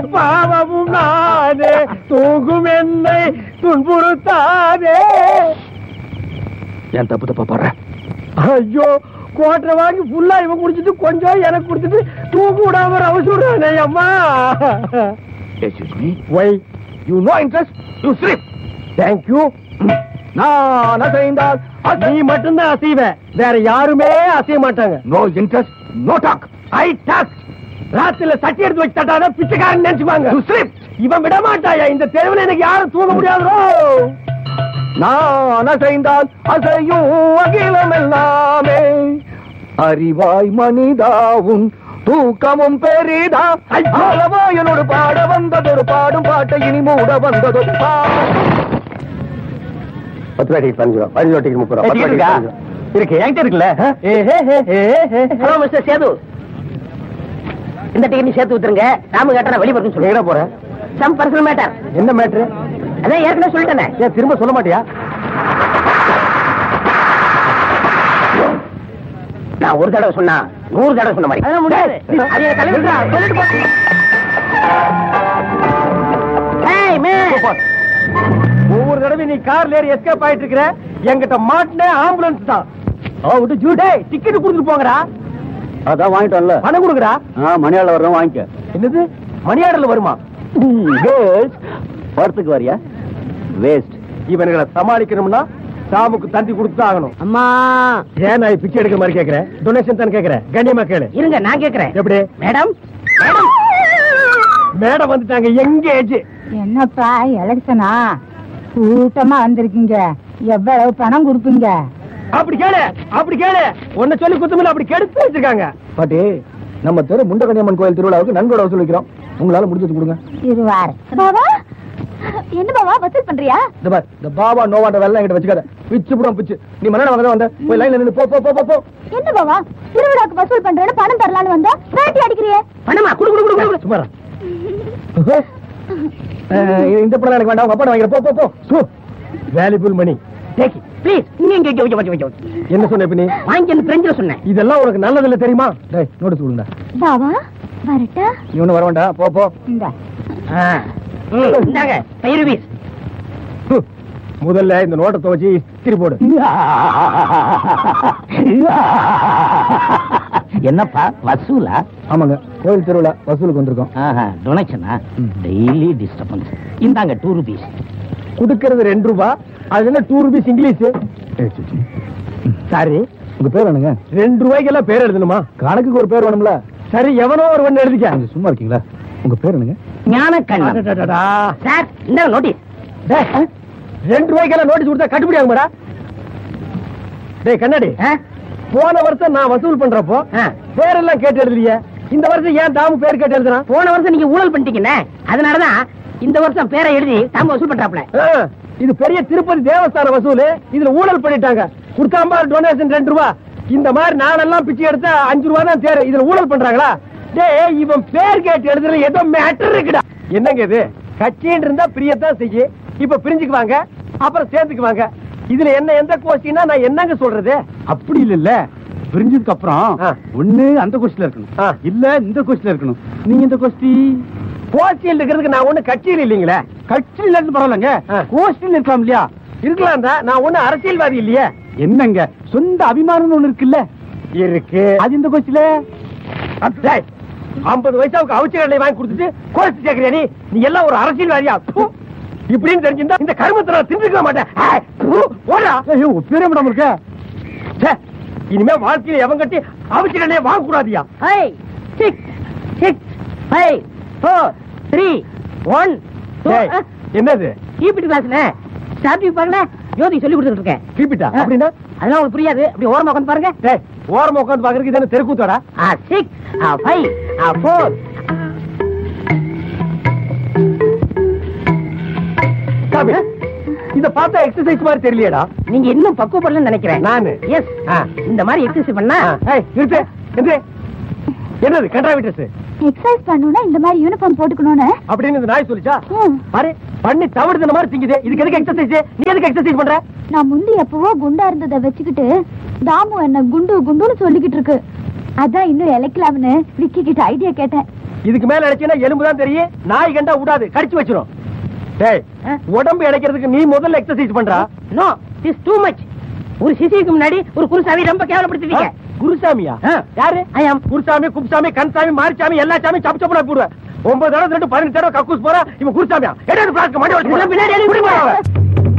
பாவமும் நானே தூங்கும் என்னை துன்புறுத்தாதே ஏன் தப்பு தப்பா பாடுற ஐயோ கோட்டை வாங்கி ஃபுல்லா இவன் குடிச்சிட்டு கொஞ்சம் எனக்கு குடிச்சிட்டு தூங்க விடாம அவசூறானே அம்மா excuse me why you no interest you sleep thank you நான் அசைந்தால் நீ மட்டும்தான் அசைவ வேற யாருமே அசைய மாட்டாங்க no interest no talk I talk ராத்திரில சட்டி எடுத்து வச்சு தட்டாத பிச்சைக்காரன் நினைச்சுப்பாங்க ஸ்லீப் இவன் விட மாட்டாயா இந்த தெருவில் எனக்கு யாரும் தூங்க முடியாதோ நான் அசைந்தால் அசையும் அகிலம் எல்லாமே அறிவாய் மனிதாவும் தூக்கமும் பெரிதா அல்லவா என்னோடு பாட வந்ததொரு பாடும் பாட்டை இனி மூட வந்ததொரு பத்து ரூபாய் டிக்கெட் பதினஞ்சு ரூபா பதினஞ்சு ரூபா டிக்கெட் முப்பது ரூபா பத்து ரூபா இருக்கா? டிக்கெட் இருக்கு என்கிட்ட இருக்குல்ல ஹலோ மிஸ்டர் சேது இந்த டிக்கெட் நீ சேர்த்து விட்டுருங்க ராமு கேட்டா வெளியே வரணும் எங்கடா போற சம் பர்சனல் மேட்டர் என்ன மேட்ரு அதான் ஏற்கனவே சொல்லிட்டேனே ஏன் திரும்ப சொல்ல மாட்டியா நான் ஒரு தடவை சொன்னா நூறு தடவை சொன்ன மாதிரி அதெல்லாம் முடியாது. அது என் தலைவர் தான். சொல்லிட்டு போ. Hey, man. ஒவ்வொரு தடவை நீ கார்ல ஏறி எஸ்கேப் ஆயிட்டு இருக்கிற என்கிட்ட மாட்டின ஆம்புலன்ஸ் தான் விட்டு ஜூடே டிக்கெட் கொடுத்துட்டு போங்கடா அதான் வாங்கிட்டோம்ல பணம் கொடுக்குறா மணியாள வர்றோம் வாங்கிக்க என்னது மணி ஆர்டர்ல வருமா படத்துக்கு வரியா வேஸ்ட் இவனுங்களை சமாளிக்கணும்னா சாமுக்கு தந்தி கொடுத்து ஆகணும் அம்மா ஏன் நான் பிச்சை எடுக்கிற மாதிரி கேக்குறேன் டொனேஷன் தான் கேக்குறேன் கண்ணியமா கேளு இருங்க நான் கேக்குறேன் எப்படி மேடம் மேடம் வந்துட்டாங்க எங்க ஏஜ் என்னப்பா எலெக்ஷனா கூட்டமா வந்திருக்கீங்க எவ்வளவு பணம் கொடுப்பீங்க அப்படி கேளு அப்படி கேளு உன்னை சொல்லி குத்தமில்ல அப்படி கெடுத்து வச்சிருக்காங்க பாட்டி நம்ம தெரு முண்டகனியம்மன் கோயில் திருவிழாவுக்கு நன்கொடை வசூலிக்கிறோம் உங்களால முடிஞ்சது கொடுங்க இருவார் பாபா என்ன பாபா வசூல் பண்றியா இந்த பார் இந்த பாபா நோவாட்ட வேலை என்கிட்ட வச்சுக்காத பிச்சு புடம் பிச்சு நீ மன்னட வந்த வந்த போய் லைன்ல நின்னு போ போ போ போ, போ என்ன பாபா திருவிழாக்கு வசூல் பண்றேன்னு பணம் தரலான்னு வந்தா வேட்டி அடிக்கிறியே பணமா குடு குடு குடு குடு சும்மா இரு. அஹ், இந்த படம் எனக்கு வேண்டாம் உங்க அப்பா வாங்கிற போ போ போ சு வேல்யூபிள் மணி டேக் ப்ளீஸ் இங்க இங்க இங்க இங்க இங்க இங்க என்ன சொன்ன இப்ப நீ வாங்கி அந்த பிரெஞ்சில் சொன்னேன் இதெல்லாம் உனக்கு நல்லது இல்ல தெரியுமா டேய் நோட்டீஸ் கொடுங்க பாபா வரட்டா நீ ஒண்ணு வர வேண்டாம் போ போ இந்த ஆ. ம், இந்தாங்க பயிர் வீஸ் ஹம். முதல்ல இந்த நோட்டை துவச்சி இஸ்திரி போடு என்னப்பா வசூலா ஆமாங்க கோயில் திருவிழா வசூலுக்கு வந்திருக்கோம் டொனேஷனா டெய்லி டிஸ்டர்பன்ஸ் இந்தாங்க டூ ருபீஸ் குடுக்கறது ரெண்டு ரூபா அது என்ன டூ ருபீஸ் இங்கிலீஷ் சரி உங்க பேர் என்னங்க ரெண்டு ரூபாய்க்கெல்லாம் பேர் எழுதணுமா கணக்குக்கு ஒரு பேர் வேணும்ல சரி எவனோ ஒரு ஒண்ணு எழுதிக்க கொஞ்சம் சும்மா இருக்கீங்களா உங்க பேர் என்னங்க ஞானக்கண்ணன் அடடடடா. சார் இந்தாங்க நோட்டீஸ் டேய், ரெண்டு ரூபாய்க்கெல்லாம் நோட்டீஸ் கொடுத்தா கட்டுப்படி ஆகுமாடா டேய் கண்ணாடி போன வருஷம் நான் வசூல் பண்றப்போ பேரெல்லாம் கேட்டு எழுதலையே இந்த வருஷம் ஏன் தாமு பேர் கேட்டு எழுதுறான் போன வருஷம் நீங்க ஊழல் பண்ணிட்டீங்கண்ணே அதனாலதான் இந்த வருஷம் பேரை எழுதி தாம வசூல் பண்றாப்ல ஆ, இது பெரிய திருப்பதி தேவஸ்தான வசூல் இதுல ஊழல் பண்ணிட்டாங்க கொடுத்தாம்பா டொனேஷன் ரெண்டு ரூபா இந்த மாதிரி நானெல்லாம் பிச்சை எடுத்தா அஞ்சு ரூபா தான் தேரு இதுல ஊழல் பண்றாங்களா டேய் இவன் பேர் கேட்டு எழுதுற ஏதோ மேட்டர் இருக்குடா என்னங்க இது கட்சின்னு இருந்தா பிரியத்தான் செய்ய இப்ப பிரிஞ்சுக்குவாங்க அப்புறம் சேர்ந்துக்குவாங்க இதுல என்ன எந்த கோஷ்டினா நான் என்னங்க சொல்றது அப்படி இல்ல பிரிஞ்சதுக்கு அப்புறம் ஆ. ஒண்ணு அந்த கோஷ்டில இருக்கணும் ஆ. இல்ல இந்த கோஷ்டில இருக்கணும் நீங்க இந்த கோஷ்டி கோஷ்டியில் இருக்கிறதுக்கு நான் ஒண்ணு கட்சியில் இல்லீங்களே கட்சியில இருந்து பரவாயில்லங்க ஆ. கோஷ்டில இருக்கலாம் இல்லையா இருக்கலாம் தான் நான் ஒண்ணு அரசியல்வாதி இல்லையே என்னங்க சொந்த அபிமானம்னு ஒண்ணு இருக்குல்ல இருக்கு அது இந்த கோஷ்டில டேய், ஐம்பது வயசாவுக்கு அவிச்ச கடலை வாங்கி கொடுத்துட்டு கோஷ்டி சேர்க்கிறியா நீ நீ எல்லாம் ஒரு அரசியல்வாதியா ப்பு. இப்படின்னு தெரிஞ்சிருந்தா இந்த கருமத்தை நான் தின்றுக்க மாட்டேன் ஏய், ப்பு, போடா ஐயோ பேரே மேடம் இருக்க ச்சே, இனிமே வாழ்க்கையில எவன் கட்டி அவிச்ச கடலையை வாங்க கூடாதியா five six six five four three one டேய், என்னது ஈபிடி கிளாஸ்ண்ணே ஸ்டார்டிங் பாருங்க ஜோதி சொல்லி கொடுத்துட்டு இருக்கேன் கீப்பிட்டா அப்படின்னா அதெல்லாம் உங்களுக்கு புரியாது அப்படி ஓரமா உட்காந்து பாருங்க டேய் ஓரமா உட்காந்து பாக்குறதுக்கு இது என்ன தெருக்கூத்தாடா ஆ சிக்ஸ் ஆ ஃபைவ் ஆ ஃபோர் சாமி இத பார்த்தா எக்ஸசைஸ் மாதிரி தெரியலையேடா நீங்க இன்னும் பக்குவப்படலன்னு நினைக்கிறேன் நானு எஸ் ஆ. இந்த மாதிரி எக்ஸசைஸ் பண்ணா ஆ, ஏய், நிறுத்து, நிறுத்து. என்னது கண்ட்ராவிட்டஸ் எக்ஸசைஸ் பண்ணணும்னா இந்த மாதிரி யூனிஃபார்ம் போட்டுக்கணும்னு அப்படின்னு இந்த நாய் சொல்லிச்சா ம். பாரு பண்ணி தவிடுன மாதிரி திங்குது இதுக்கு எதுக்கு எக்ஸசைஸ் நீ எதுக்கு எக்ஸசைஸ் பண்ற நான் முந்தி எப்பவோ குண்டா இருந்ததை வச்சுக்கிட்டு தாமு என்ன குண்டு குண்டுன்னு சொல்லிக்கிட்டு இருக்கு அதான் இன்னும் இழைக்கலாம்னு விக்கி கிட்ட ஐடியா கேட்டேன் இதுக்கு மேல அடிச்சீங்கன்னா எலும்பு தான் தெரியும் நாய் கண்டா விடாது கடிச்சு வச்சிரும் டேய் ஆ? உடம்பு இடைக்கிறதுக்கு நீ முதல்ல எக்ஸசைஸ் பண்றா நோ இஸ் டூ மச் ஒரு சிசிக்கு முன்னாடி ஒரு குருசாமி ரொம்ப கேவலப்படுத்துவீங்க ஆ? குருசாமியா ஆ. யாரு I am. குருசாமி குப்சாமி கன்சாமி மாரிசாமி எல்லா சாமி சப்பு சப்புனா போடுவேன் ஒன்பது தடவை ரெண்டு பதினெட்டு தடவை கக்கூஸ் போறா இவன் குருசாமியா எடாது பிளாஸ்க்கு மணி இதெல்லாம் பின்னாடி எழுதி வச்சு